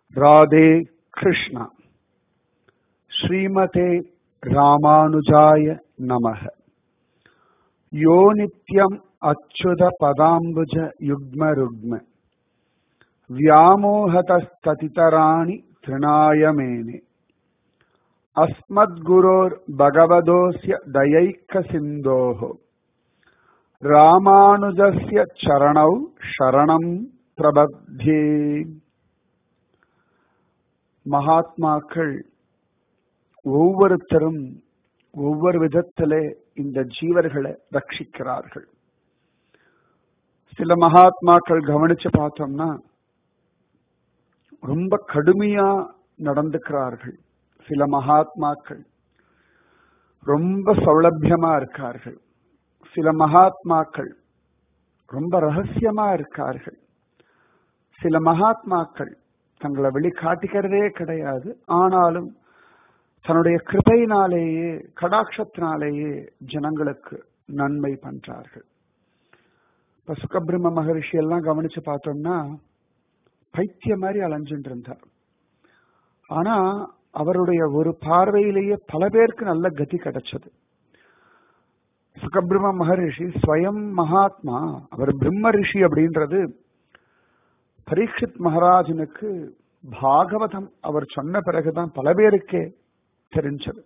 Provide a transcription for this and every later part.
ராதே கிருஷ்ணா ஸ்ரீமதே ராமானுஜாய நமக யோ நித்யம் அச்சுத பதாம்புஜ யுக்ம ருக்ம व्यामोहतस्ततितराणि तृणाय मेने अस्मद्गुरोर्भगवदोऽस्य दयैकसिन्धोः रामानुजस्य चरणौ शरणम् பிரபத்யே மகாத்மாக்கள் ஒவ்வொருத்தரும் ஒவ்வொரு விதத்திலே இந்த ஜீவர்களை ரட்சிக்கிறார்கள் சில மகாத்மாக்கள் கவனிச்சு பார்த்தோம்னா ரொம்ப கடுமையா நடந்துக்கிறார்கள் சில மகாத்மாக்கள் ரொம்ப சௌலபியமா இருக்கார்கள் சில மகாத்மாக்கள் ரொம்ப ரகசியமா இருக்கார்கள் சில மகாத்மாக்கள் தங்களை வெளிக்காட்டிக்கிறதே கிடையாது ஆனாலும் தன்னுடைய கிருபையினாலேயே கடாட்சத்தினாலேயே ஜனங்களுக்கு நன்மை பண்றார்கள் இப்ப சுகபிரம்ம மகரிஷி எல்லாம் கவனிச்சு பார்த்தோம்னா பைத்திய மாதிரி அலைஞ்சுட்டு இருந்தார் ஆனா அவருடைய ஒரு பார்வையிலேயே பல பேருக்கு நல்ல கதி கிடைச்சது சுகபிரம்ம மகரிஷி ஸ்வயம் மகாத்மா அவர் பிரம்ம ரிஷி அப்படின்றது பரீட்சித் மகாராஜனுக்கு பாகவதம் அவர் சொன்ன பிறகுதான் பல பேருக்கே தெரிஞ்சது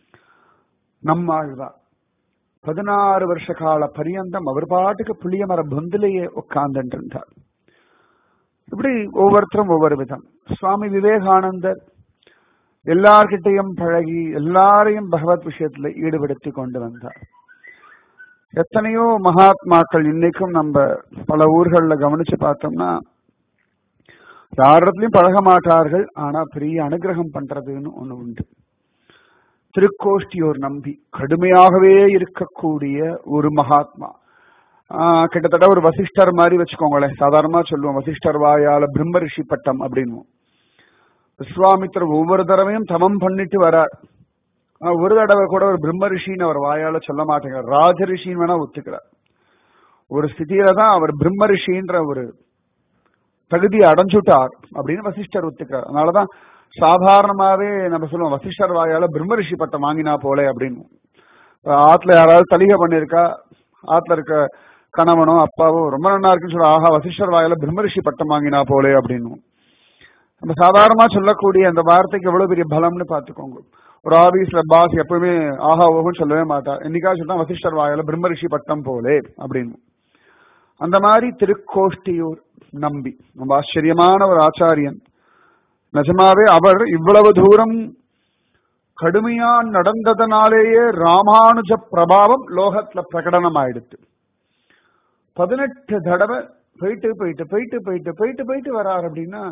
நம்மாழ்வார் பதினாறு வருஷ கால பரியந்தம் அவர் பாட்டுக்கு புளிய மர பொந்திலேயே உட்கார்ந்துட்டு இருந்தார் இப்படி ஒவ்வொருத்தரும் ஒவ்வொரு விதம் சுவாமி விவேகானந்தர் எல்லார்கிட்டையும் பழகி எல்லாரையும் பகவத் விஷயத்துல ஈடுபடுத்தி கொண்டு வந்தார் எத்தனையோ மகாத்மாக்கள் இன்னைக்கும் நம்ம பல ஊர்கள்ல கவனிச்சு பார்த்தோம்னா யாரிடத்துலயும் பழக மாட்டார்கள் ஆனா பெரிய அனுகிரகம் பண்றதுன்னு ஒண்ணு உண்டு திருக்கோஷ்டியோர் நம்பி கடுமையாகவே இருக்கக்கூடிய ஒரு மகாத்மா கிட்டத்தட்ட ஒரு வசிஷ்டர் மாதிரி வச்சுக்கோங்களேன் சாதாரணமா சொல்லுவோம் வசிஷ்டர் வாயால பிரம்ம ரிஷி பட்டம் அப்படின்னு விஸ்வாமித்திரர் ஒவ்வொரு தடவையும் தமம் பண்ணிட்டு வரார் ஒரு தடவை கூட ஒரு பிரம்ம ரிஷின்னு அவர் வாயால சொல்ல மாட்டேங்கிறார் ராஜ ரிஷின்னு வேணா ஒத்துக்கிறார் ஒரு ஸ்திதியில தான் அவர் பிரம்ம ரிஷின்ற ஒரு தகுதியை அடைஞ்சுட்டார் அப்படின்னு வசிஷ்டர் ஒத்துக்கிறார் அதனாலதான் சாதாரணமாவே நம்ம சொல்லுவோம் வசிஷ்டர் வாயால பிரம்ம ரிஷி பட்டம் வாங்கினா போலே அப்படின்னு ஆத்துல யாராவது தலிகை பண்ணிருக்கா ஆத்துல இருக்க கணவனோ அப்பாவோ ரொம்ப நல்லா இருக்குன்னு சொல்ல ஆஹா வசிஷ்டர் வாயால பிரம்மரிஷி பட்டம் வாங்கினா போலே அப்படின்னு நம்ம சாதாரணமா சொல்லக்கூடிய அந்த வார்த்தைக்கு எவ்வளவு பெரிய பலம்னு பாத்துக்கோங்க ஒரு ஆபீஸ்ல பாஸ் எப்பவுமே ஆஹா ஓஹோன்னு சொல்லவே மாட்டா என்னைக்கா சொன்னா வசிஷ்டர் வாயால பிரம்மரிஷி பட்டம் போலே அப்படின்னு அந்த மாதிரி திருக்கோஷ்டியூர் நம்பி ரொம்ப ஆச்சரியமான ஒரு ஆச்சாரியன் நிஜமாவே அவர் இவ்வளவு தூரம் கடுமையா நடந்ததனாலேயே ராமானுஜ பிரபாவம் லோகத்துல பிரகடனம் ஆயிடுத்து பதினெட்டு தடவை போயிட்டு போயிட்டு போயிட்டு போயிட்டு போயிட்டு போயிட்டு வரார் அப்படின்னா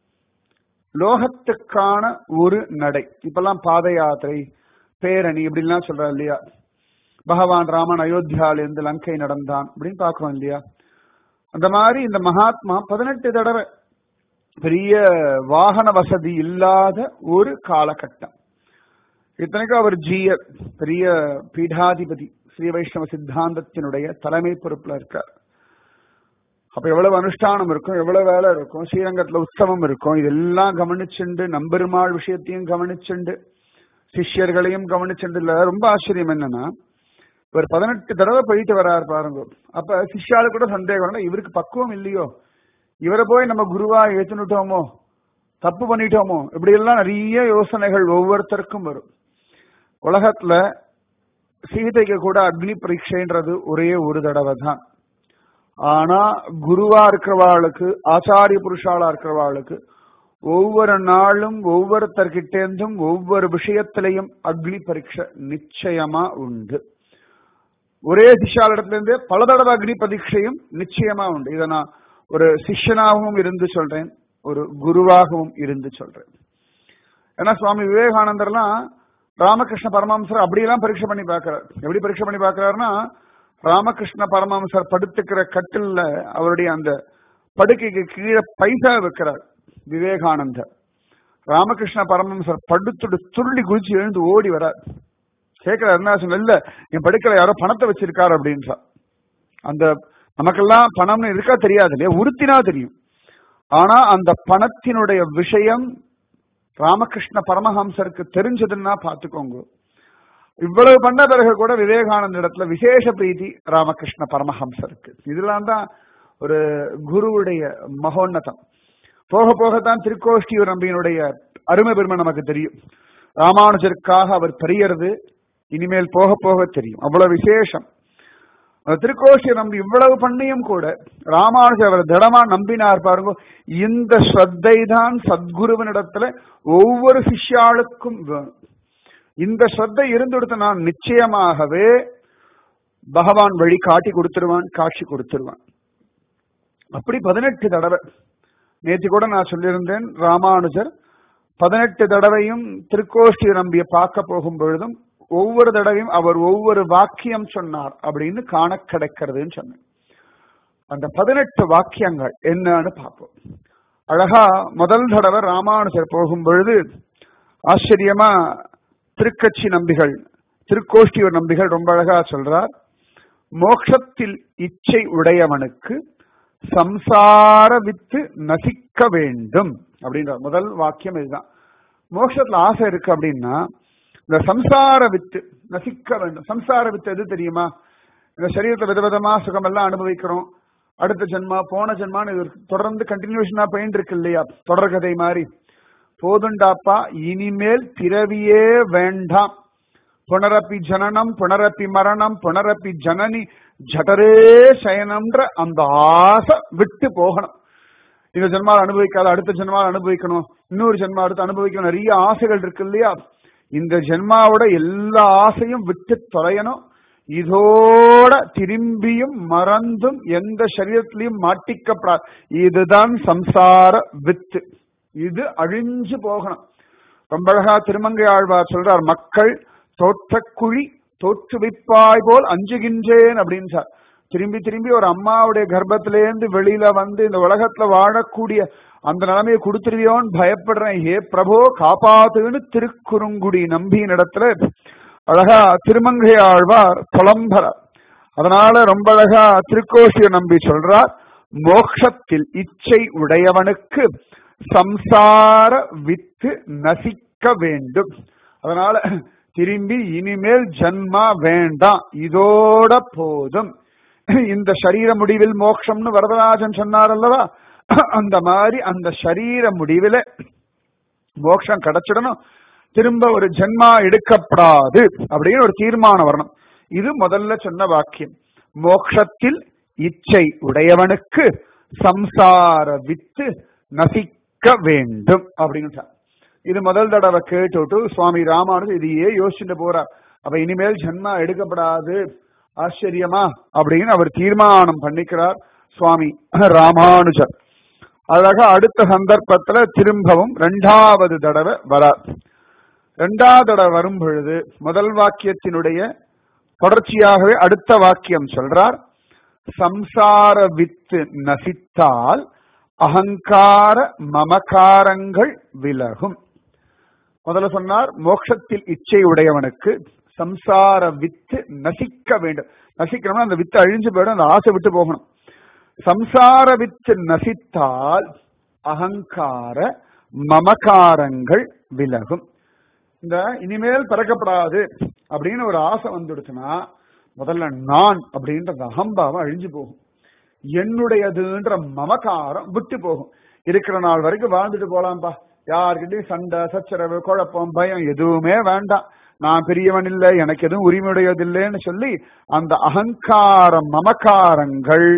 லோகத்துக்கான ஒரு நடை இப்பெல்லாம் பாத யாத்திரை பேரணி இப்படிலாம் சொல்றாரு இல்லையா பகவான் ராமன் அயோத்தியால இருந்து லங்கை நடந்தான் அப்படின்னு பாக்குறோம் இல்லையா அந்த மாதிரி இந்த மகாத்மா பதினெட்டு தடவை பெரிய வாகன வசதி இல்லாத ஒரு காலகட்டம் இத்தனைக்கும் அவர் ஜீயர் பெரிய பீடாதிபதி ஸ்ரீ வைஷ்ணவ சித்தாந்தத்தினுடைய தலைமை பொறுப்புல இருக்கார் அப்ப எவ்வளவு அனுஷ்டானம் இருக்கும் எவ்வளவு வேலை இருக்கும் ஸ்ரீரங்கத்துல உற்சவம் இருக்கும் இதெல்லாம் கவனிச்சுண்டு நம்பெருமாள் விஷயத்தையும் கவனிச்சுண்டு சிஷ்யர்களையும் கவனிச்சுண்டு இல்ல ரொம்ப ஆச்சரியம் என்னன்னா இவர் பதினெட்டு தடவை போயிட்டு வர்றாரு பாருங்க அப்ப சிஷ்யாலு கூட சந்தேகம் இவருக்கு பக்குவம் இல்லையோ இவரை போய் நம்ம குருவா ஏத்துனுட்டோமோ தப்பு பண்ணிட்டோமோ இப்படி எல்லாம் நிறைய யோசனைகள் ஒவ்வொருத்தருக்கும் வரும் உலகத்துல சீதைக்கு கூட அக்னி பரீட்சைன்றது ஒரே ஒரு தடவை தான் ஆனா குருவா இருக்கிறவாளுக்கு ஆச்சாரிய புருஷாலா இருக்கிறவாளுக்கு ஒவ்வொரு நாளும் ஒவ்வொருத்தர்கிட்டேருந்தும் ஒவ்வொரு விஷயத்திலையும் அக்னி பரீட்சை நிச்சயமா உண்டு ஒரே திஷாலிடத்துல இருந்தே பல தடவை அக்னி பரீட்சையும் நிச்சயமா உண்டு இதை நான் ஒரு சிஷ்யனாகவும் இருந்து சொல்றேன் ஒரு குருவாகவும் இருந்து சொல்றேன் ஏன்னா சுவாமி விவேகானந்தர்லாம் ராமகிருஷ்ண பரமஹம்சர் அப்படியெல்லாம் பரீட்சை பண்ணி பார்க்கிறார் எப்படி பரீட்சை பண்ணி பார்க்கிறாருன்னா ராமகிருஷ்ண பரமஹம்சர் படுத்துக்கிற கட்டில்ல அவருடைய அந்த படுக்கைக்கு கீழே பைசா வைக்கிறார் விவேகானந்தர் ராமகிருஷ்ண பரமஹம்சர் படுத்துடு துள்ளி குதிச்சு எழுந்து ஓடி வரார் கேட்கிறார் என்ன இல்ல என் படுக்கையில யாரோ பணத்தை வச்சிருக்காரு அப்படின்றா அந்த நமக்கெல்லாம் பணம்னு இருக்கா தெரியாது இல்லையா உறுத்தினா தெரியும் ஆனா அந்த பணத்தினுடைய விஷயம் ராமகிருஷ்ண பரமஹம்சருக்கு தெரிஞ்சதுன்னா பாத்துக்கோங்க இவ்வளவு பண்ண பிறகு கூட விவேகானந்த இடத்துல விசேஷ பிரீதி ராமகிருஷ்ண பரமஹம்சருக்கு இதெல்லாம் தான் ஒரு குருவுடைய மகோன்னதம் போக போகத்தான் திருக்கோஷ்டியூர் நம்பியினுடைய அருமை பெருமை நமக்கு தெரியும் ராமானுஜருக்காக அவர் பெரியறது இனிமேல் போக போக தெரியும் அவ்வளவு விசேஷம் திருக்கோஷிய நம்பி இவ்வளவு பண்ணியும் கூட ராமானுஜர் அவர் திடமா நம்பினார் பாருங்க இந்த ஸ்ரத்தை தான் சத்குருவனிடத்துல ஒவ்வொரு சிஷ்யாளுக்கும் வேணும் இந்த ஸ்ரத்தை இருந்துடுத்த நான் நிச்சயமாகவே பகவான் வழி காட்டி கொடுத்துருவான் காட்சி கொடுத்துருவான் அப்படி பதினெட்டு தடவை நேற்று கூட நான் சொல்லியிருந்தேன் ராமானுஜர் பதினெட்டு தடவையும் திருக்கோஷ்டி நம்பிய பார்க்க போகும் பொழுதும் ஒவ்வொரு தடவையும் அவர் ஒவ்வொரு வாக்கியம் சொன்னார் அப்படின்னு காண கிடைக்கிறதுன்னு சொன்னேன் அந்த பதினெட்டு வாக்கியங்கள் என்னன்னு பார்ப்போம் அழகா முதல் தடவை ராமானுஜர் போகும் பொழுது ஆச்சரியமா திருக்கட்சி நம்பிகள் திருக்கோஷ்டியூர் நம்பிகள் ரொம்ப அழகா சொல்றார் மோட்சத்தில் இச்சை உடையவனுக்கு சம்சார வித்து நசிக்க வேண்டும் அப்படின்ற முதல் வாக்கியம் இதுதான் மோட்சத்துல ஆசை இருக்கு அப்படின்னா இந்த சம்சார வித்து நசிக்க வேண்டும் சம்சார வித்து எது தெரியுமா இந்த சரீரத்தை விதவிதமா சுகம் எல்லாம் அனுபவிக்கிறோம் அடுத்த ஜென்மா போன ஜென்மான்னு இது தொடர்ந்து கண்டினியூஷனா பெயின் இருக்கு இல்லையா தொடர்கதை மாதிரி போதுண்டாப்பா இனிமேல் பிறவியே வேண்டாம் புனரப்பி ஜனனம் புனரப்பி மரணம் புனரப்பி ஜனனி ஜடரே சயனம்ன்ற அந்த ஆசை விட்டு போகணும் இந்த ஜென்மாவில் அனுபவிக்காத அடுத்த ஜென்மாவில் அனுபவிக்கணும் இன்னொரு ஜென்மா அடுத்து அனுபவிக்கணும் நிறைய ஆசைகள் இருக்கு இல்லையா இந்த ஜென்மாவோட எல்லா ஆசையும் விட்டு தொலையணும் இதோட திரும்பியும் மறந்தும் எந்த சரீரத்திலையும் மாட்டிக்கப்படாது இதுதான் சம்சார வித்து இது அழிஞ்சு போகணும் ரொம்ப அழகா திருமங்கை ஆழ்வார் சொல்றார் மக்கள் தோற்றக்குழி தோற்றுவிப்பாய் போல் அஞ்சுகின்றேன் அப்படின்னு சார் திரும்பி திரும்பி ஒரு அம்மாவுடைய கர்ப்பத்திலேருந்து வெளியில வந்து இந்த உலகத்துல வாழக்கூடிய அந்த நிலைமையை கொடுத்துருவியோன்னு பயப்படுறேன் ஏ பிரபோ காப்பாத்துன்னு திருக்குறுங்குடி நம்பியின் இடத்துல அழகா திருமங்கை ஆழ்வார் புலம்பரார் அதனால ரொம்ப அழகா திருக்கோஷிய நம்பி சொல்றார் மோக்ஷத்தில் இச்சை உடையவனுக்கு சம்சார வித்து நசிக்க வேண்டும் அதனால திரும்பி இனிமேல் ஜன்மா வேண்டாம் இதோட போதும் இந்த சரீர முடிவில் மோட்சம்னு வரதராஜன் சொன்னார் அல்லவா அந்த மாதிரி அந்த சரீர முடிவில மோட்சம் கிடைச்சிடணும் திரும்ப ஒரு ஜென்மா எடுக்கப்படாது அப்படின்னு ஒரு தீர்மானம் வரணும் இது முதல்ல சொன்ன வாக்கியம் மோக்ஷத்தில் இச்சை உடையவனுக்கு சம்சார வித்து நசிக்க வேண்டும் அப்படின்னு இது முதல் தடவை கேட்டுட்டு சுவாமி ராமானுஜர் இதையே யோசிச்சுட்டு போறார் அப்ப இனிமேல் ஜென்மா எடுக்கப்படாது ஆச்சரியமா அப்படின்னு அவர் தீர்மானம் பண்ணிக்கிறார் சுவாமி ராமானுஜர் அழகா அடுத்த சந்தர்ப்பத்துல திரும்பவும் ரெண்டாவது தடவை வரார் ரெண்டாவது தடவை வரும் பொழுது முதல் வாக்கியத்தினுடைய தொடர்ச்சியாகவே அடுத்த வாக்கியம் சொல்றார் சம்சார வித்து நசித்தால் அகங்கார மமகாரங்கள் விலகும் முதல்ல சொன்னார் மோட்சத்தில் இச்சை உடையவனுக்கு சம்சார வித்து நசிக்க வேண்டும் நசிக்கணும்னா அந்த வித்து அழிஞ்சு போயிடும் அந்த ஆசை விட்டு போகணும் சம்சார வித்து நசித்தால் அகங்கார மமகாரங்கள் விலகும் இந்த இனிமேல் பிறக்கப்படாது அப்படின்னு ஒரு ஆசை வந்துடுச்சுன்னா முதல்ல நான் அப்படின்ற அந்த அகம்பாவம் அழிஞ்சு போகும் என்னுடையதுன்ற மமகாரம் விட்டு போகும் இருக்கிற நாள் வரைக்கும் வாழ்ந்துட்டு போலாம்பா யார்கிட்டயும் சண்டை சச்சரவு குழப்பம் பயம் எதுவுமே வேண்டாம் நான் பெரியவன் இல்லை எனக்கு எதுவும் உரிமையுடையதில்லைன்னு சொல்லி அந்த அகங்கார மமகாரங்கள்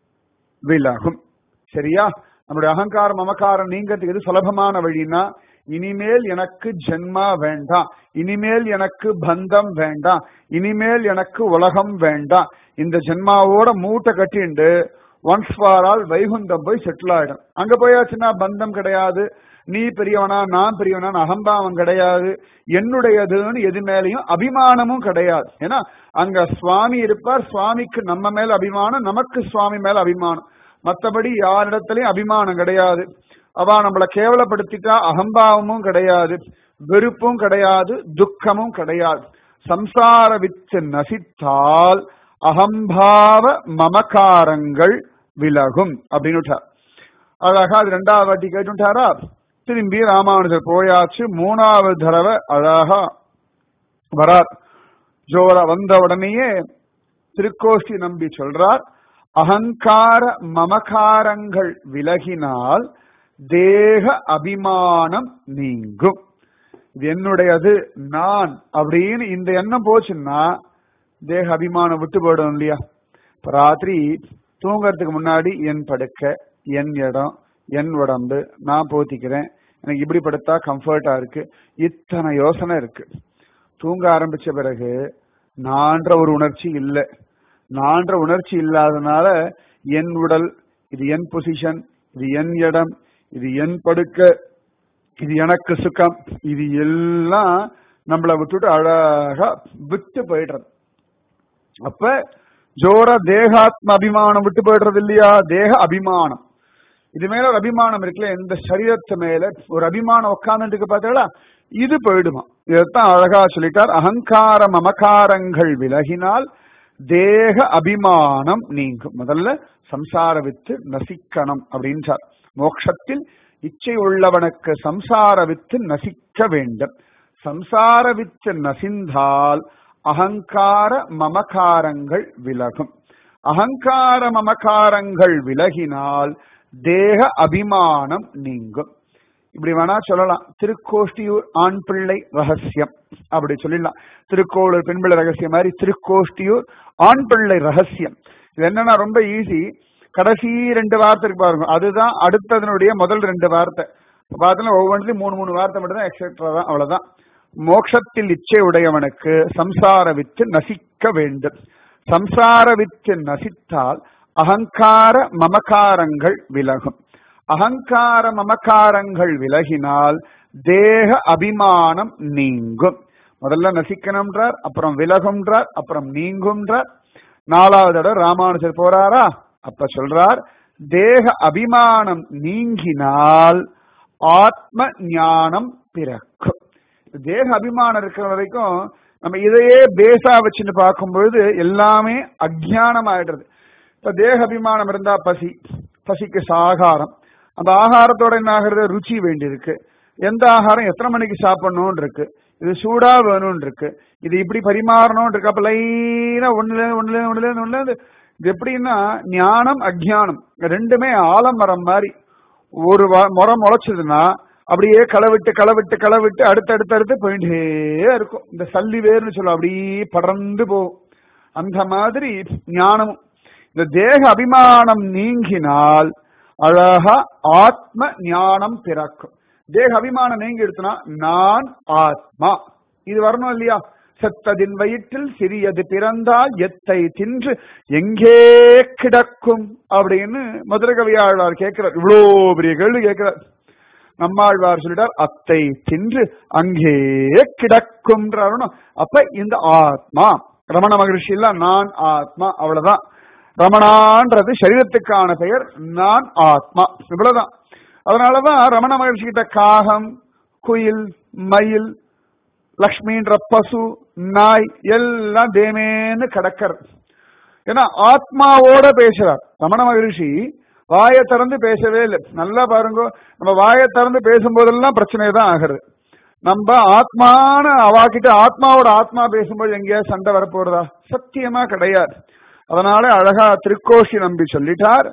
விலகும் சரியா நம்முடைய அகங்கார மமகாரம் நீங்கிறதுக்கு எது சுலபமான வழின்னா இனிமேல் எனக்கு ஜென்மா வேண்டாம் இனிமேல் எனக்கு பந்தம் வேண்டாம் இனிமேல் எனக்கு உலகம் வேண்டாம் இந்த ஜென்மாவோட மூட்டை கட்டிண்டு ஒன்ஸ் ஃபார் ஆல் வைகுந்தம் போய் செட்டில் ஆயிடும் அங்க போயாச்சுன்னா பந்தம் கிடையாது நீ பெரியவனா நான் பெரியவனா அகம்பாவம் கிடையாது என்னுடையதுன்னு எது மேலையும் அபிமானமும் கிடையாது ஏன்னா அங்க சுவாமி இருப்பார் சுவாமிக்கு நம்ம மேல அபிமானம் நமக்கு சுவாமி மேல அபிமானம் மற்றபடி யாரிடத்திலையும் அபிமானம் கிடையாது அவ நம்மளை கேவலப்படுத்திட்டா அகம்பாவமும் கிடையாது வெறுப்பும் கிடையாது துக்கமும் கிடையாது சம்சார வித்து நசித்தால் அகம்பாவ மமகாரங்கள் விலகும் அப்படின்னு அழகா அது ரெண்டாவது வாட்டி கேட்டுட்டாரா திரும்பி ராமானுஜர் போயாச்சு மூணாவது தடவை அழகா வரார் ஜோரா வந்த உடனேயே திருக்கோஷ்டி நம்பி சொல்றார் அகங்கார மமகாரங்கள் விலகினால் தேக அபிமானம் நீங்கும் இது என்னுடையது நான் அப்படின்னு இந்த எண்ணம் போச்சுன்னா தேக அபிமானம் விட்டு போயிடும் இல்லையா இப்ப ராத்திரி தூங்கறதுக்கு முன்னாடி என் படுக்க என் இடம் என் உடம்பு நான் போத்திக்கிறேன் எனக்கு இப்படி படுத்தா கம்ஃபர்ட்டா இருக்கு இத்தனை யோசனை இருக்கு தூங்க ஆரம்பிச்ச பிறகு நான்ற ஒரு உணர்ச்சி இல்லை நான்ற உணர்ச்சி இல்லாதனால என் உடல் இது என் பொசிஷன் இது என் இடம் இது என் படுக்க இது எனக்கு சுகம் இது எல்லாம் நம்மளை விட்டுட்டு அழகா விட்டு போயிடுறது அப்ப ஜோர தேகாத்ம அபிமானம் விட்டு போயிடுறது இல்லையா தேக அபிமானம் இது மேல ஒரு அபிமானம் இருக்குல்ல எந்த சரீரத்து மேல ஒரு அபிமானம் உட்கார்ந்துட்டு பார்த்தீங்களா இது போயிடுமா இதைத்தான் அழகா சொல்லிட்டார் அகங்கார மமகாரங்கள் விலகினால் தேக அபிமானம் நீங்கும் முதல்ல சம்சார வித்து நசிக்கணும் அப்படின்றார் மோட்சத்தில் இச்சை உள்ளவனுக்கு சம்சார வித்து நசிக்க வேண்டும் சம்சார வித்து நசிந்தால் அகங்கார மமகாரங்கள் விலகும் அகங்கார மமகாரங்கள் விலகினால் தேக அபிமானம் நீங்கும் இப்படி வேணா சொல்லலாம் திருக்கோஷ்டியூர் ஆண் பிள்ளை ரகசியம் அப்படி சொல்லிடலாம் திருக்கோளூர் பெண் பிள்ளை ரகசியம் மாதிரி திருக்கோஷ்டியூர் ஆண் பிள்ளை ரகசியம் இது என்னன்னா ரொம்ப ஈஸி கடைசி ரெண்டு வார்த்தை இருக்கு பாருங்க அதுதான் அடுத்ததனுடைய முதல் ரெண்டு வார்த்தை பார்த்தோன்னா ஒவ்வொன்றிலும் மூணு மூணு வார்த்தை மட்டும் தான் எக்ஸெட்ரா தான் அவ்வளவுதான் மோட்சத்தில் இச்சை உடையவனுக்கு சம்சார வித்து நசிக்க வேண்டும் சம்சார வித்து நசித்தால் அகங்கார மமகாரங்கள் விலகும் அகங்கார மமகாரங்கள் விலகினால் தேக அபிமானம் நீங்கும் முதல்ல நசிக்கணும்ன்றார் அப்புறம் விலகும்ன்றார் அப்புறம் நீங்கும்ன்றார் நாலாவது தடவை ராமானுஜர் போறாரா அப்ப சொல்றார் தேக அபிமானம் நீங்கினால் ஆத்ம ஞானம் பிறக்கும் தேக அபிமானம் இருக்கிற வரைக்கும் நம்ம இதையே பேஸா வச்சுன்னு பார்க்கும் பொழுது எல்லாமே அஜ்ஞானம் ஆயிடுறது இப்ப தேக அபிமானம் இருந்தா பசி பசிக்கு சாகாரம் அந்த ஆகாரத்தோட என்ன ஆகிறது ருச்சி வேண்டியிருக்கு எந்த ஆகாரம் எத்தனை மணிக்கு சாப்பிடணும்னு இருக்கு இது சூடா வேணும்னு இருக்கு இது இப்படி பரிமாறணும் இருக்கு அப்ப லைனா ஒண்ணுல இருந்து ஒண்ணுல இருந்து ஒண்ணுல இருந்து ஒண்ணுல இருந்து இது எப்படின்னா ஞானம் அஜ்ஞானம் ரெண்டுமே ஆலமரம் மாதிரி ஒரு முறம் முளைச்சதுன்னா அப்படியே களவிட்டு களவிட்டு களவிட்டு அடுத்து அடுத்து அடுத்து போயிட்டே இருக்கும் இந்த சல்லி வேர்னு சொல்லுவோம் அப்படியே படர்ந்து போகும் அந்த மாதிரி ஞானமும் இந்த தேக அபிமானம் நீங்கினால் அழகா ஆத்ம ஞானம் பிறக்கும் தேக அபிமானம் நீங்கி எடுத்தனா நான் ஆத்மா இது வரணும் இல்லையா செத்ததின் வயிற்றில் சிறியது பிறந்தால் எத்தை தின்று எங்கே கிடக்கும் அப்படின்னு மதுரை கவியாழ்வார் கேட்கிறார் இவ்வளோ பெரிய கேள்வி கேட்கிறார் நம்மாழ்வார் சொல்லிட்டார் அத்தை தின்று அங்கே கிடக்கும்ன்றார் அப்ப இந்த ஆத்மா ரமண மகர்ஷி இல்ல நான் ஆத்மா அவ்வளவுதான் ரமணான்றது சரீரத்துக்கான பெயர் நான் ஆத்மா இவ்வளவுதான் அதனாலதான் ரமண மகர்ஷி கிட்ட காகம் குயில் மயில் லக்ஷ்மின்ற பசு நாய் எல்லாம் தேமேன்னு கிடக்கிறது ஏன்னா ஆத்மாவோட பேசுறார் ரமண மகரிஷி வாயை திறந்து பேசவே இல்லை நல்லா பாருங்க நம்ம வாயை திறந்து பேசும்போதெல்லாம் பிரச்சனை தான் ஆகிறது நம்ம ஆத்மான அவாக்கிட்ட ஆத்மாவோட ஆத்மா பேசும்போது எங்கேயாவது சண்டை வரப்போறதா சத்தியமா கிடையாது அதனால அழகா திருக்கோஷி நம்பி சொல்லிட்டார்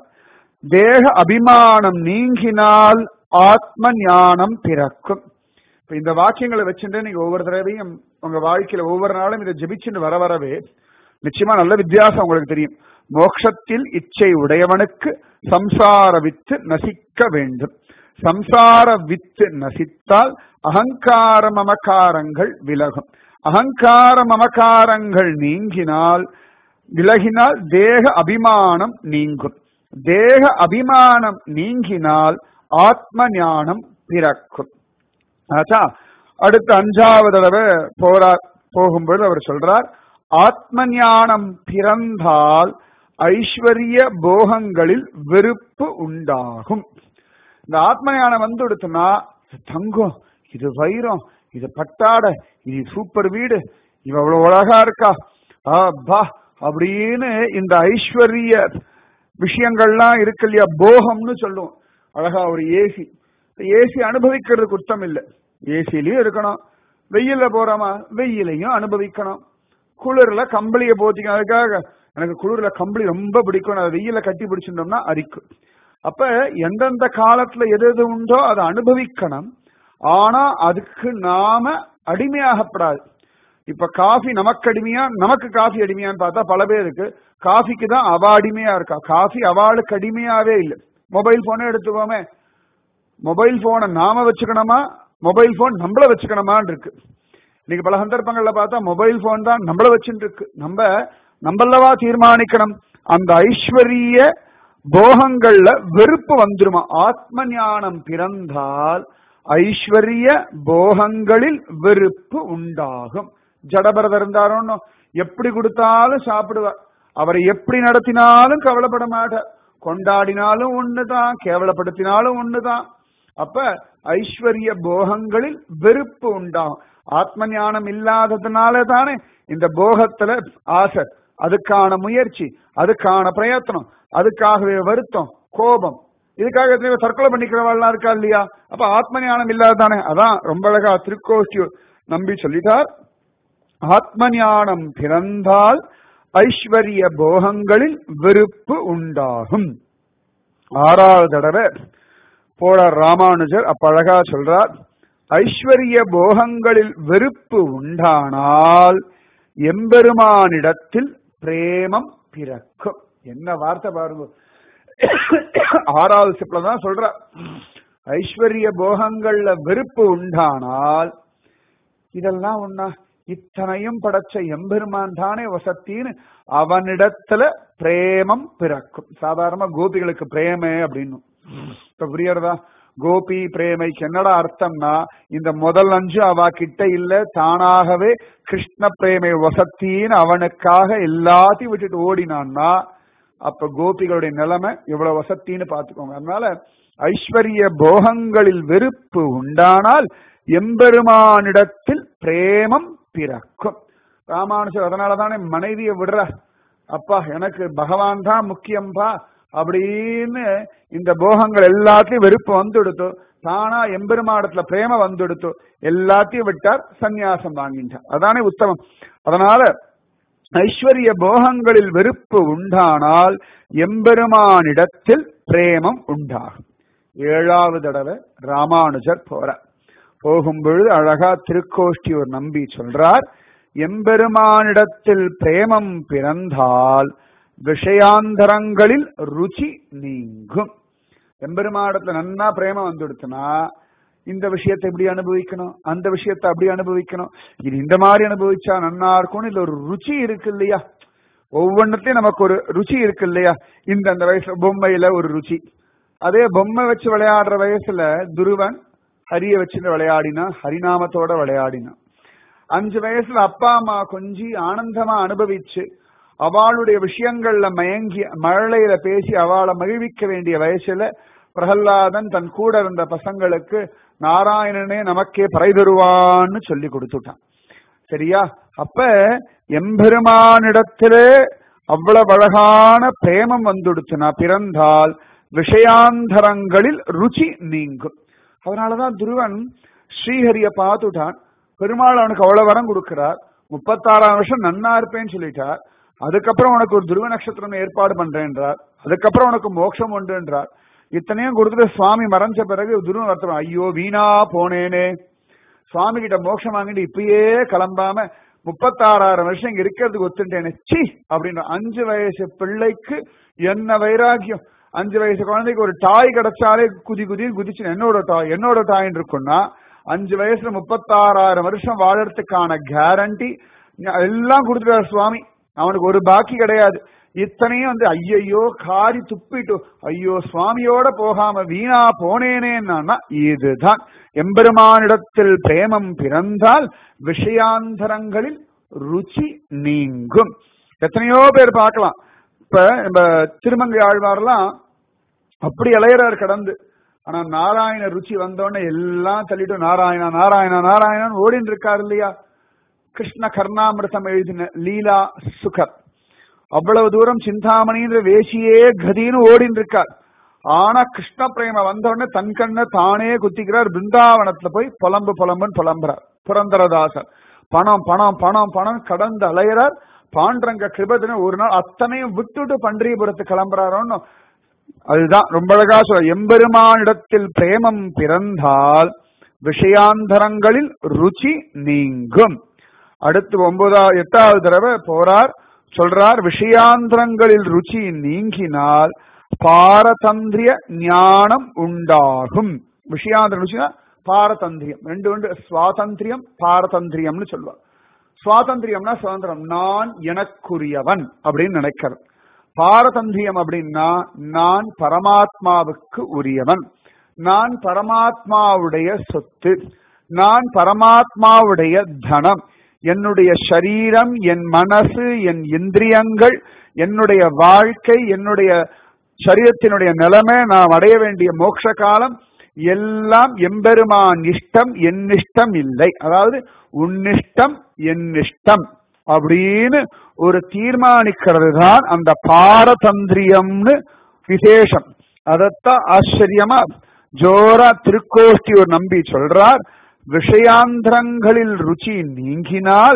தேக அபிமானம் நீங்கினால் ஆத்ம ஞானம் பிறக்கும் இப்ப இந்த வாக்கியங்களை வச்சுட்டு நீங்க ஒவ்வொரு தடவையும் உங்க வாழ்க்கையில ஒவ்வொரு நாளும் இதை ஜபிச்சுட்டு வர வரவே நிச்சயமா நல்ல வித்தியாசம் உங்களுக்கு தெரியும் மோட்சத்தில் இச்சை உடையவனுக்கு சம்சார வித்து நசிக்க வேண்டும் சம்சார வித்து நசித்தால் அகங்கார மமகாரங்கள் விலகும் அகங்கார மமகாரங்கள் நீங்கினால் விலகினால் தேக அபிமானம் நீங்கும் தேக அபிமானம் நீங்கினால் ஆத்ம ஞானம் பிறக்கும் ஆச்சா அடுத்த அஞ்சாவது தடவை போறார் போகும்போது அவர் சொல்றார் ஆத்ம ஞானம் பிறந்தால் ஐஸ்வர்ய போகங்களில் வெறுப்பு உண்டாகும் இந்த ஆத்ம ஞானம் வந்து கொடுத்தனா தங்கம் இது வைரம் இது பட்டாடை இது சூப்பர் வீடு இவ அவ்வளவு அழகா இருக்கா பா அப்படின்னு இந்த ஐஸ்வர்ய விஷயங்கள்லாம் இருக்கு இல்லையா போகம்னு சொல்லுவோம் அழகா ஒரு ஏசி ஏசி அனுபவிக்கிறது குத்தம் இல்லை ஏசிலையும் இருக்கணும் வெயில்ல போறோமா வெயிலையும் அனுபவிக்கணும் குளிர்ல கம்பளியை போத்திக்கணும் அதுக்காக எனக்கு குளிர்ல கம்பளி ரொம்ப பிடிக்கும் அதை வெயில கட்டி பிடிச்சிருந்தோம்னா அரிக்கும் அப்ப எந்தெந்த காலத்துல எது எது உண்டோ அதை அனுபவிக்கணும் ஆனா அதுக்கு நாம அடிமையாகப்படாது இப்ப காஃபி நமக்கு அடிமையா நமக்கு காஃபி அடிமையான்னு பார்த்தா பல பேருக்கு காஃபிக்கு தான் அவ அடிமையா இருக்கா காஃபி அவளுக்கு அடிமையாவே இல்லை மொபைல் போனே எடுத்துக்கோமே மொபைல் போனை நாம வச்சுக்கணுமா மொபைல் போன் நம்மள வச்சுக்கணுமான்னு இருக்கு இன்னைக்கு பல சந்தர்ப்பங்கள்ல பார்த்தா மொபைல் போன் தான் நம்மள வச்சுட்டு இருக்கு நம்ம நம்மளவா தீர்மானிக்கணும் அந்த ஐஸ்வர்ய போகங்கள்ல வெறுப்பு வந்துருமா ஆத்ம ஞானம் பிறந்தால் ஐஸ்வர்ய போகங்களில் வெறுப்பு உண்டாகும் ஜடபரதர் இருந்தாரோன்னு எப்படி கொடுத்தாலும் சாப்பிடுவார் அவரை எப்படி நடத்தினாலும் கவலைப்பட மாட்டார் கொண்டாடினாலும் ஒண்ணுதான் கேவலப்படுத்தினாலும் ஒண்ணுதான் அப்ப ஐஸ்வர்ய போகங்களில் வெறுப்பு உண்டாகும் ஆத்ம ஞானம் இல்லாததுனால தானே இந்த போகத்துல ஆசை அதுக்கான முயற்சி அதுக்கான பிரயத்தனம் அதுக்காகவே வருத்தம் கோபம் இதுக்காக எத்தனையோ தற்கொலை பண்ணிக்கிறவாள்லாம் இருக்கா இல்லையா அப்ப ஆத்ம ஞானம் இல்லாதானே அதான் ரொம்ப அழகா திருக்கோஷ்டியூர் நம்பி சொல்லிட்டார் ஆத்ம ஞானம் பிறந்தால் ஐஸ்வர்ய போகங்களில் வெறுப்பு உண்டாகும் ஆறாவது தடவை போட ராமானுஜர் அப்ப அழகா சொல்றார் ஐஸ்வர்ய போகங்களில் வெறுப்பு உண்டானால் எம்பெருமானிடத்தில் பிரேமம் பிறக்கும் என்ன வார்த்தை பாருங்க ஆறாவது சிப்ல தான் சொல்ற ஐஸ்வர்ய போகங்கள்ல வெறுப்பு உண்டானால் இதெல்லாம் ஒன்னா இத்தனையும் படைச்ச எம்பெருமான் தானே வசத்தின்னு அவனிடத்துல பிரேமம் பிறக்கும் சாதாரண கோபிகளுக்கு பிரேமே அப்படின்னு இப்ப புரியறதா கோபி பிரேமைக்கு என்னடா அர்த்தம்னா இந்த முதல் அஞ்சு அவ கிட்ட இல்ல தானாகவே கிருஷ்ண பிரேமை வசத்தின்னு அவனுக்காக எல்லாத்தையும் விட்டுட்டு ஓடினான்னா அப்ப கோபிகளுடைய நிலைமை எவ்வளவு வசத்தின்னு பாத்துக்கோங்க அதனால ஐஸ்வர்ய போகங்களில் வெறுப்பு உண்டானால் எம்பெருமானிடத்தில் பிரேமம் பிறக்கும் ராமானுஜர் அதனால தானே மனைவியை விடுற அப்பா எனக்கு பகவான் தான் முக்கியம்பா அப்படின்னு இந்த போகங்கள் எல்லாத்தையும் வெறுப்பு வந்துடுத்து தானா எம்பெருமாடத்துல பிரேம வந்துடுத்து எல்லாத்தையும் விட்டார் சந்நியாசம் வாங்கிட்டார் அதானே உத்தமம் அதனால ஐஸ்வர்ய போகங்களில் வெறுப்பு உண்டானால் எம்பெருமானிடத்தில் பிரேமம் உண்டாகும் ஏழாவது தடவை ராமானுஜர் போறார் போகும்பொழுது அழகா திருக்கோஷ்டியூர் நம்பி சொல்றார் எம்பெருமானிடத்தில் பிரேமம் பிறந்தால் விஷயாந்தரங்களில் ருச்சி நீங்கும் எம்பெருமானிடத்துல நன்னா பிரேமம் வந்துடுத்துனா இந்த விஷயத்தை எப்படி அனுபவிக்கணும் அந்த விஷயத்தை அப்படி அனுபவிக்கணும் இது இந்த மாதிரி அனுபவிச்சா நன்னா இருக்கும்னு இதுல ஒரு ருச்சி இருக்கு இல்லையா ஒவ்வொன்றத்தையும் நமக்கு ஒரு ருச்சி இருக்கு இல்லையா இந்த அந்த வயசுல பொம்மையில ஒரு ருச்சி அதே பொம்மை வச்சு விளையாடுற வயசுல துருவன் ஹரிய வச்சுட்டு விளையாடினா ஹரிநாமத்தோட விளையாடினான் அஞ்சு வயசுல அப்பா அம்மா கொஞ்சி ஆனந்தமா அனுபவிச்சு அவளுடைய விஷயங்கள்ல மயங்கி மழலையில பேசி அவளை மகிழ்விக்க வேண்டிய வயசுல பிரகல்லாதன் தன் கூட இருந்த பசங்களுக்கு நாராயணனே நமக்கே பறை தருவான்னு சொல்லி கொடுத்துட்டான் சரியா அப்ப எம்பெருமானிடத்திலே அவ்வளவு அழகான பிரேமம் வந்துடுச்சுனா பிறந்தால் விஷயாந்தரங்களில் ருச்சி நீங்கும் அதனாலதான் துருவன் ஸ்ரீஹரிய பார்த்துட்டான் பெருமாள் அவனுக்கு அவ்வளவு வரம் கொடுக்கிறார் முப்பத்தாறாம் வருஷம் நன்னா இருப்பேன்னு சொல்லிட்டார் அதுக்கப்புறம் உனக்கு ஒரு துருவ நட்சத்திரம் ஏற்பாடு பண்றேன்றார் அதுக்கப்புறம் உனக்கு மோட்சம் உண்டுன்றார் இத்தனையும் கொடுத்துட்டு சுவாமி மறைஞ்ச பிறகு துருவ வருத்தம் ஐயோ வீணா போனேனே சுவாமி கிட்ட மோட்சம் வாங்கிட்டு இப்பயே கிளம்பாம முப்பத்தாறாயிரம் வருஷம் இங்க இருக்கிறதுக்கு ஒத்துட்டேனே சி அப்படின்ற அஞ்சு வயசு பிள்ளைக்கு என்ன வைராக்கியம் அஞ்சு வயசு குழந்தைக்கு ஒரு டாய் கிடைச்சாலே குதி குதி குதிச்சு என்னோட டாய் என்னோட டாய்ன்னு இருக்கும்னா அஞ்சு வயசுல முப்பத்தாறாயிரம் வருஷம் வாழறதுக்கான கேரண்டி எல்லாம் கொடுத்துட்டார் சுவாமி அவனுக்கு ஒரு பாக்கி கிடையாது இத்தனையும் வந்து ஐயையோ காரி துப்பிட்டு ஐயோ சுவாமியோட போகாம வீணா போனேனேன்னா இதுதான் எம்பெருமானிடத்தில் பிரேமம் பிறந்தால் விஷயாந்தரங்களில் ருச்சி நீங்கும் எத்தனையோ பேர் பார்க்கலாம் இப்ப நம்ம திருமங்கை ஆழ்வார்லாம் அப்படி இளையறார் கடந்து ஆனா நாராயண ருச்சி வந்தோடனே எல்லாம் தள்ளிட்டு நாராயணா நாராயணா நாராயணன் ஓடின்னு இருக்காரு இல்லையா கிருஷ்ண கர்ணாமிரதம் எழுதின லீலா சுகர் அவ்வளவு தூரம் சிந்தாமணின்ற வேசியே கதின்னு ஓடின்னு இருக்கார் ஆனா கிருஷ்ண பிரேம வந்த உடனே தன் கண்ணை தானே குத்திக்கிறார் பிருந்தாவனத்துல போய் புலம்பு புலம்புன்னு புலம்புறார் புரந்தரதாசர் பணம் பணம் பணம் பணம் கடந்து அலையிறார் பாண்டரங்க கிருபத்தின ஒரு நாள் அத்தனையும் விட்டுட்டு பன்றியபுரத்து கிளம்புறாரோன்னு அதுதான் ரொம்ப அழகா சொல்ற எம்பெருமானிடத்தில் பிரேமம் பிறந்தால் விஷயாந்தரங்களில் ருச்சி நீங்கும் அடுத்து ஒன்பதாவது எட்டாவது தடவை போறார் சொல்றார் விஷயாந்திரங்களில் ருச்சி நீங்கினால் பாரதந்திரிய ஞானம் உண்டாகும் விஷயாந்திர ருச்சினா பாரதந்திரியம் ரெண்டு ரெண்டு சுவாதந்திரியம் பாரதந்திரியம்னு சொல்லுவார் சுவாதந்திரியம்னா சுதந்திரம் நான் எனக்குரியவன் அப்படின்னு நினைக்கிறது பாரதந்திரியம் அப்படின்னா நான் பரமாத்மாவுக்கு உரியவன் நான் பரமாத்மாவுடைய சொத்து நான் பரமாத்மாவுடைய தனம் என்னுடைய சரீரம் என் மனசு என் இந்திரியங்கள் என்னுடைய வாழ்க்கை என்னுடைய சரீரத்தினுடைய நிலைமை நாம் அடைய வேண்டிய மோட்ச காலம் எல்லாம் எம்பெருமான் இஷ்டம் என் இஷ்டம் இல்லை அதாவது உன்னிஷ்டம் என் இஷ்டம் அப்படின்னு ஒரு தீர்மானிக்கிறது தான் அந்த பாரதந்திரியம்னு விசேஷம் அதத்தான் ஆச்சரியமா ஜோரா திருக்கோஷ்டி ஒரு நம்பி சொல்றார் விஷயாந்திரங்களில் ருச்சி நீங்கினால்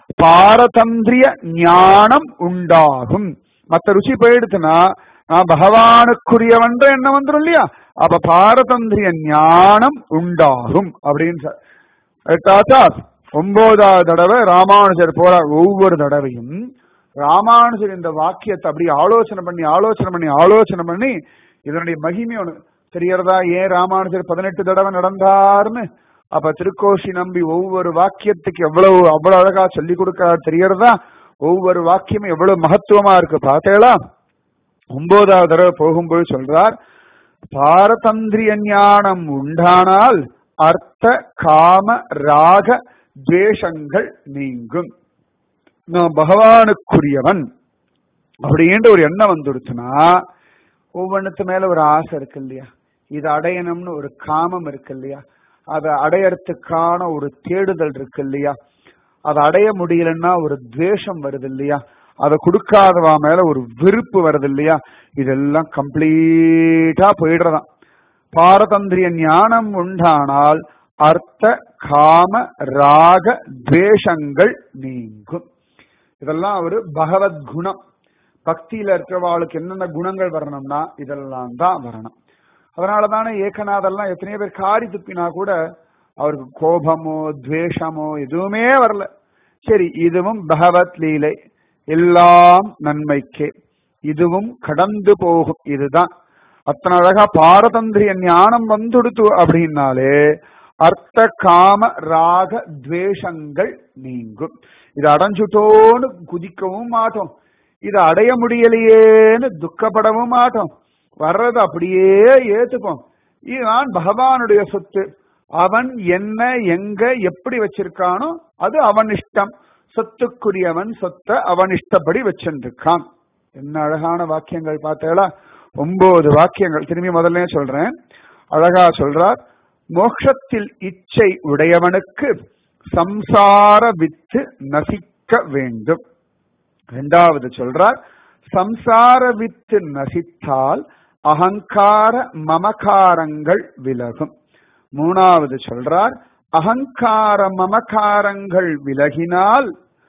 பாரதந்திரிய ஞானம் உண்டாகும் மத்த ருச்சி போயிடுச்சுன்னா நான் பகவானுக்குரியவன்ற எண்ணம் வந்துடும் இல்லையா அப்ப பாரதந்திரிய ஞானம் உண்டாகும் அப்படின்னு கேட்டாச்சா ஒன்பதாவது தடவை ராமானுஜர் போறார் ஒவ்வொரு தடவையும் ராமானுஜர் இந்த வாக்கியத்தை அப்படி ஆலோசனை பண்ணி ஆலோசனை பண்ணி ஆலோசனை பண்ணி இதனுடைய மகிமை ஒண்ணு தெரியறதா ஏன் ராமானுஜர் பதினெட்டு தடவை நடந்தார்னு அப்ப திருக்கோஷி நம்பி ஒவ்வொரு வாக்கியத்துக்கு எவ்வளவு அவ்வளவு அழகா சொல்லி கொடுக்கிறார் தெரியறதா ஒவ்வொரு வாக்கியமும் எவ்வளவு மகத்துவமா இருக்கு பார்த்தேளா ஒன்பதாவது தடவை போகும்போது சொல்றார் பாரதந்திரிய ஞானம் உண்டானால் அர்த்த காம ராக துவேஷங்கள் நீங்கும் நான் பகவானுக்குரியவன் அப்படின்ற ஒரு எண்ணம் வந்துடுச்சுன்னா ஒவ்வொன்றுத்து மேல ஒரு ஆசை இருக்கு இல்லையா இது அடையணும்னு ஒரு காமம் இருக்கு இல்லையா அதை அடையறதுக்கான ஒரு தேடுதல் இருக்கு இல்லையா அதை அடைய முடியலன்னா ஒரு துவேஷம் வருது இல்லையா அதை கொடுக்காதவா மேல ஒரு விருப்பு வருது இல்லையா இதெல்லாம் கம்ப்ளீட்டா போயிடுறதாம் பாரதந்திரிய ஞானம் உண்டானால் அர்த்த காம ராக துவேஷங்கள் நீங்கும் இதெல்லாம் ஒரு பகவத் குணம் பக்தியில இருக்கிறவாளுக்கு என்னென்ன குணங்கள் வரணும்னா இதெல்லாம் தான் வரணும் அதனால தானே ஏகநாதெல்லாம் எத்தனையோ பேர் காரி துப்பினா கூட அவருக்கு கோபமோ துவேஷமோ எதுவுமே வரல சரி இதுவும் பகவத் லீலை எல்லாம் நன்மைக்கே இதுவும் கடந்து போகும் இதுதான் அத்தனை அழகா பாரதந்திரிய ஞானம் வந்துடுத்து அப்படின்னாலே அர்த்த காம ராக துவேஷங்கள் நீங்கும் இது அடைஞ்சுட்டோன்னு குதிக்கவும் மாட்டோம் இது அடைய முடியலையேன்னு துக்கப்படவும் மாட்டோம் வர்றது அப்படியே ஏத்துப்போம் இதுதான் பகவானுடைய சொத்து அவன் என்ன எங்க எப்படி வச்சிருக்கானோ அது அவன் இஷ்டம் சொத்துக்குரியவன் சொத்தை அவன் இஷ்டப்படி வச்சிருக்கான் என்ன அழகான வாக்கியங்கள் பார்த்தீங்களா ஒன்பது வாக்கியங்கள் திரும்பி முதல்ல சொல்றேன் அழகா சொல்றார் மோட்சத்தில் இச்சை உடையவனுக்கு சம்சார வித்து நசிக்க வேண்டும் இரண்டாவது சொல்றார் சம்சார வித்து நசித்தால் அகங்கார மமகாரங்கள் விலகும் மூணாவது சொல்றார் அகங்கார மமகாரங்கள் விலகினால்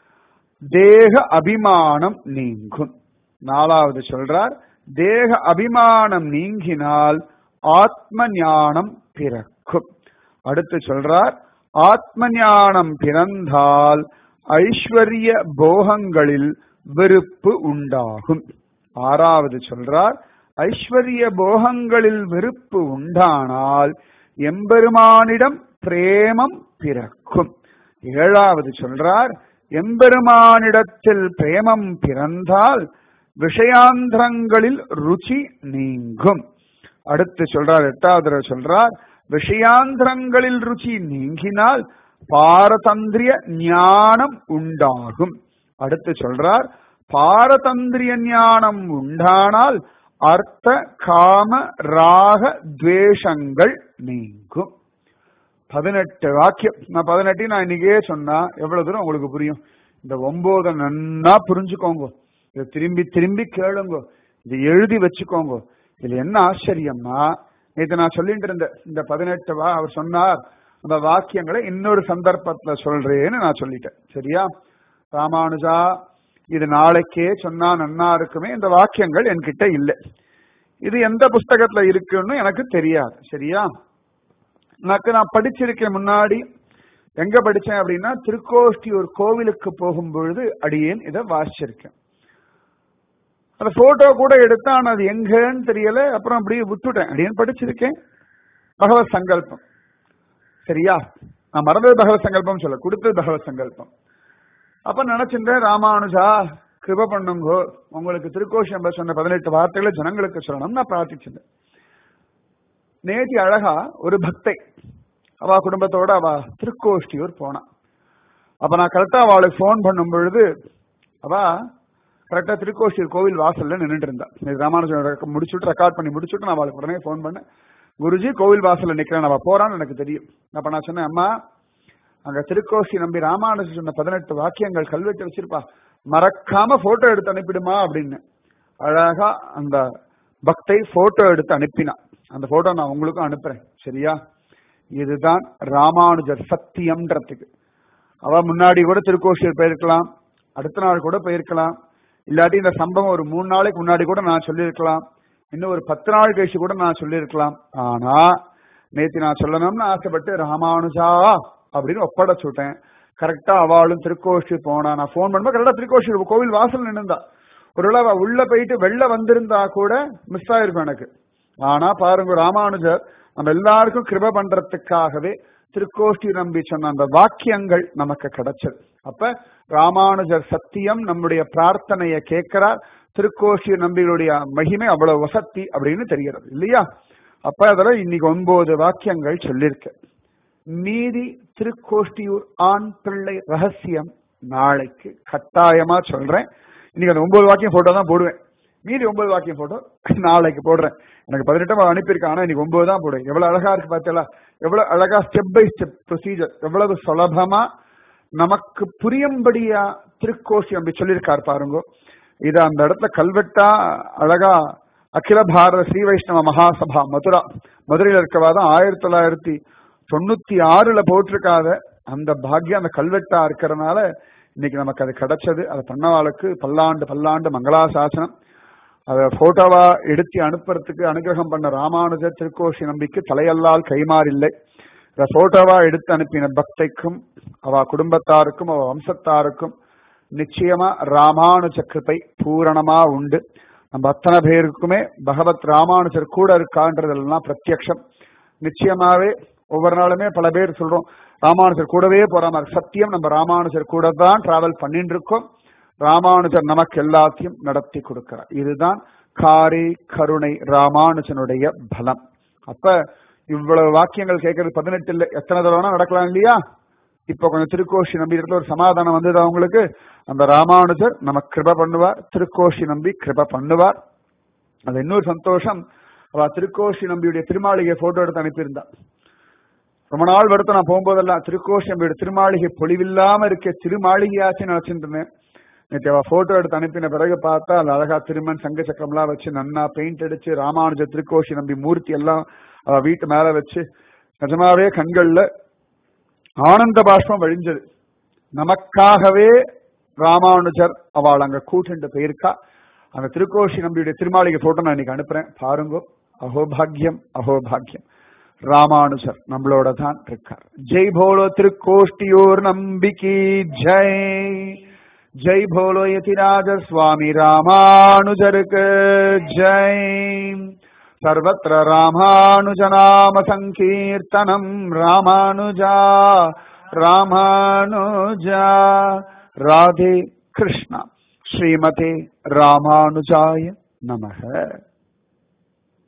தேக அபிமானம் நீங்கும் நாலாவது சொல்றார் தேக அபிமானம் நீங்கினால் ஆத்ம ஞானம் பிறக்கும் அடுத்து சொல்றார் ஆத்ம ஞானம் பிறந்தால் ஐஸ்வர்ய போகங்களில் வெறுப்பு உண்டாகும் ஆறாவது சொல்றார் ஐஸ்வர்ய போகங்களில் வெறுப்பு உண்டானால் எம்பெருமானிடம் பிரேமம் பிறக்கும் ஏழாவது சொல்றார் எம்பெருமானிடத்தில் பிரேமம் பிறந்தால் விஷயாந்திரங்களில் ருச்சி நீங்கும் அடுத்து சொல்றார் எட்டாவது சொல்றார் விஷயாந்திரங்களில் ருச்சி நீங்கினால் பாரதந்திரிய ஞானம் உண்டாகும் அடுத்து சொல்றார் பாரதந்திரிய ஞானம் உண்டானால் அர்த்த காம ராக துவேஷங்கள் நீங்கும் பதினெட்டு வாக்கியம் நான் பதினெட்டையும் நான் இன்னைக்கே சொன்னா எவ்வளவு தூரம் உங்களுக்கு புரியும் இந்த ஒன்பதை நன்னா புரிஞ்சுக்கோங்க இதை திரும்பி திரும்பி கேளுங்க இதை எழுதி வச்சுக்கோங்க இதுல என்ன ஆச்சரியம்னா நேற்று நான் சொல்லிட்டு இருந்தேன் இந்த பதினெட்டு வா அவர் சொன்னார் அந்த வாக்கியங்களை இன்னொரு சந்தர்ப்பத்துல சொல்றேன்னு நான் சொல்லிட்டேன் சரியா ராமானுஜா இது நாளைக்கே சொன்னா நன்னா இருக்குமே இந்த வாக்கியங்கள் என்கிட்ட இல்லை இது எந்த புஸ்தகத்துல இருக்குன்னு எனக்கு தெரியாது சரியா எனக்கு நான் படிச்சிருக்கேன் முன்னாடி எங்க படிச்சேன் அப்படின்னா திருக்கோஷ்டி ஒரு கோவிலுக்கு போகும் பொழுது அடியேன் இதை வாசிச்சிருக்கேன் அந்த போட்டோ கூட எடுத்தா ஆனா அது எங்கன்னு தெரியல அப்புறம் அப்படியே விட்டுட்டேன் அடியேன் படிச்சிருக்கேன் பகவத் சங்கல்பம் சரியா நான் மறந்தது பகவத் சங்கல்பம் சொல்ல கொடுத்தது பகவத் சங்கல்பம் அப்ப நினைச்சிருந்தேன் ராமானுஜா கிருப பண்ணுங்கோ உங்களுக்கு திருக்கோஷம் சொன்ன பதினெட்டு வார்த்தைகளை ஜனங்களுக்கு சொல்லணும் நான் பிரார்த்திச்சிருந்தேன் நேத்தி அழகா ஒரு பக்தை அவ குடும்பத்தோட அவ திருக்கோஷ்டியூர் போனா அப்ப நான் கரெக்டா அவளுக்கு போன் பண்ணும் பொழுது அவ கரெக்டா திருக்கோஷ்டியூர் கோவில் வாசல்ல நின்றுட்டு இருந்தா நேத்து ராமானுஜன் முடிச்சுட்டு ரெக்கார்ட் பண்ணி முடிச்சுட்டு நான் அவளுக்கு உடனே போன் பண்ணேன் குருஜி கோவில் வாசல்ல நிக்கிறேன் அவ போறான்னு எனக்கு தெரியும் அப்ப நான் சொன்னேன் அம்மா அங்க திருக்கோஷி நம்பி ராமானுஜன் சொன்ன பதினெட்டு வாக்கியங்கள் கல்வெட்டு வச்சிருப்பா மறக்காம போட்டோ எடுத்து அனுப்பிடுமா அப்படின்னு அழகா அந்த பக்தை போட்டோ எடுத்து அனுப்பினா அந்த போட்டோ நான் உங்களுக்கும் அனுப்புறேன் சரியா இதுதான் ராமானுஜர் சத்தியம்ன்றதுக்கு அவ முன்னாடி கூட திருக்கோஷியர் போயிருக்கலாம் அடுத்த நாள் கூட போயிருக்கலாம் இல்லாட்டி இந்த சம்பவம் ஒரு மூணு நாளைக்கு முன்னாடி கூட நான் சொல்லியிருக்கலாம் இன்னும் ஒரு பத்து நாள் கழிச்சு கூட நான் சொல்லியிருக்கலாம் ஆனா நேத்து நான் சொல்லணும்னு ஆசைப்பட்டு ராமானுஜா அப்படின்னு ஒப்படைச்சுட்டேன் கரெக்டா அவளும் திருக்கோஷ்டி போனா நான் போன் பண்ணும்போது கரெக்டா திருக்கோஷ்டி கோவில் வாசல் நின்றுந்தா ஒருவேளை அவ உள்ள போயிட்டு வெளில வந்திருந்தா கூட மிஸ் ஆயிருக்கும் எனக்கு ஆனா பாருங்க ராமானுஜர் நம்ம எல்லாருக்கும் கிருப பண்றதுக்காகவே திருக்கோஷ்டி நம்பி சொன்ன அந்த வாக்கியங்கள் நமக்கு கிடைச்சது அப்ப ராமானுஜர் சத்தியம் நம்முடைய பிரார்த்தனையை கேட்கிறார் திருக்கோஷ்டி நம்பிகளுடைய மகிமை அவ்வளவு வசத்தி அப்படின்னு தெரிகிறது இல்லையா அப்ப அதுல இன்னைக்கு ஒன்பது வாக்கியங்கள் சொல்லியிருக்க மீதி திருக்கோஷ்டியூர் ஆண் பிள்ளை ரகசியம் நாளைக்கு கட்டாயமா சொல்றேன் இன்னைக்கு அந்த ஒன்பது வாக்கியம் போட்டோ தான் போடுவேன் மீதி ஒன்பது வாக்கியம் போட்டோ நாளைக்கு போடுறேன் எனக்கு பதினெட்டாம் அனுப்பியிருக்கேன் ஆனா இன்னைக்கு ஒன்பது தான் போடுவேன் எவ்வளவு அழகா இருக்கு பார்த்தீங்களா எவ்வளவு அழகா ஸ்டெப் பை ஸ்டெப் ப்ரொசீஜர் எவ்வளவு சுலபமா நமக்கு புரியும்படியா திருக்கோஷி அப்படி சொல்லியிருக்காரு பாருங்க இது அந்த இடத்துல கல்வெட்டா அழகா அகில பாரத ஸ்ரீ வைஷ்ணவ மகாசபா மதுரா மதுரையில் இருக்கவா தான் ஆயிரத்தி தொள்ளாயிரத்தி தொண்ணூத்தி ஆறுல போட்டிருக்காத அந்த பாக்கியம் அந்த கல்வெட்டா இருக்கிறதுனால இன்னைக்கு நமக்கு அது கிடைச்சது அது பண்ணவாளுக்கு பல்லாண்டு பல்லாண்டு மங்களாசாசனம் அதை போட்டோவா எடுத்து அனுப்புறதுக்கு அனுகிரகம் பண்ண ராமானுஜர் திருக்கோஷி நம்பிக்கு தலையல்லால் கைமாறில்லை இதை போட்டோவா எடுத்து அனுப்பின பக்தைக்கும் அவ குடும்பத்தாருக்கும் அவ வம்சத்தாருக்கும் நிச்சயமா ராமானுஜ கிருப்பை பூரணமா உண்டு நம்ம அத்தனை பேருக்குமே பகவத் ராமானுஜர் கூட இருக்கான்றதெல்லாம் பிரத்யக்ஷம் நிச்சயமாவே ஒவ்வொரு நாளுமே பல பேர் சொல்றோம் ராமானுஜர் கூடவே போற மாதிரி சத்தியம் நம்ம ராமானுஜர் கூட தான் டிராவல் பண்ணிட்டு இருக்கோம் ராமானுஜர் நமக்கு எல்லாத்தையும் நடத்தி கொடுக்கிறார் இதுதான் காரி கருணை ராமானுஜனுடைய பலம் அப்ப இவ்வளவு வாக்கியங்கள் கேட்கறது பதினெட்டு இல்ல எத்தனை தடவை நடக்கலாம் இல்லையா இப்ப கொஞ்சம் திருக்கோஷி நம்பி இடத்துல ஒரு சமாதானம் வந்தது அவங்களுக்கு அந்த ராமானுஜர் நம்ம கிருப பண்ணுவார் திருக்கோஷி நம்பி கிருப பண்ணுவார் அது இன்னொரு சந்தோஷம் அவ திருக்கோஷி நம்பியுடைய திருமாளிகை போட்டோ எடுத்து அனுப்பியிருந்தா ரொம்ப நாள் வருத்தம் நான் போகும்போதெல்லாம் திருக்கோஷி நம்பியுடைய திருமாளிகை பொலிவில்லாம இருக்க திருமாளிகையாச்சுன்னு நினைச்சிட்டு இருந்தேன் நேற்று அவ போட்டோ எடுத்து அனுப்பின பிறகு பார்த்தா அது அழகா திருமன் சங்க சக்கரம்லாம் வச்சு நன்னா பெயிண்ட் அடிச்சு ராமானுஜ திருக்கோஷி நம்பி மூர்த்தி எல்லாம் அவ வீட்டு மேல வச்சு நிஜமாவே கண்கள்ல ஆனந்த பாஷ்பம் வழிஞ்சது நமக்காகவே ராமானுஜர் அவள் அங்க கூட்டுண்டு போயிருக்கா அந்த திருக்கோஷி நம்பியுடைய திருமாளிகை போட்டோ நான் இன்னைக்கு அனுப்புறேன் பாருங்க அகோபாகியம் அகோபாகியம் ராமானுஜர் நம்மளோட தான் இருக்கார் ஜெய் போலோ திருக்கோஷ்டியோர் நம்பிக்கை ஜெய் ஜெய் போலோ யதிராஜ சுவாமி ராமானுஜருக்கு ஜெய் सर्वत्र रामानुजनाम सङ्कीर्तनम् रामानुजा रामानुजा राधे कृष्ण श्रीमते रामानुजाय नमः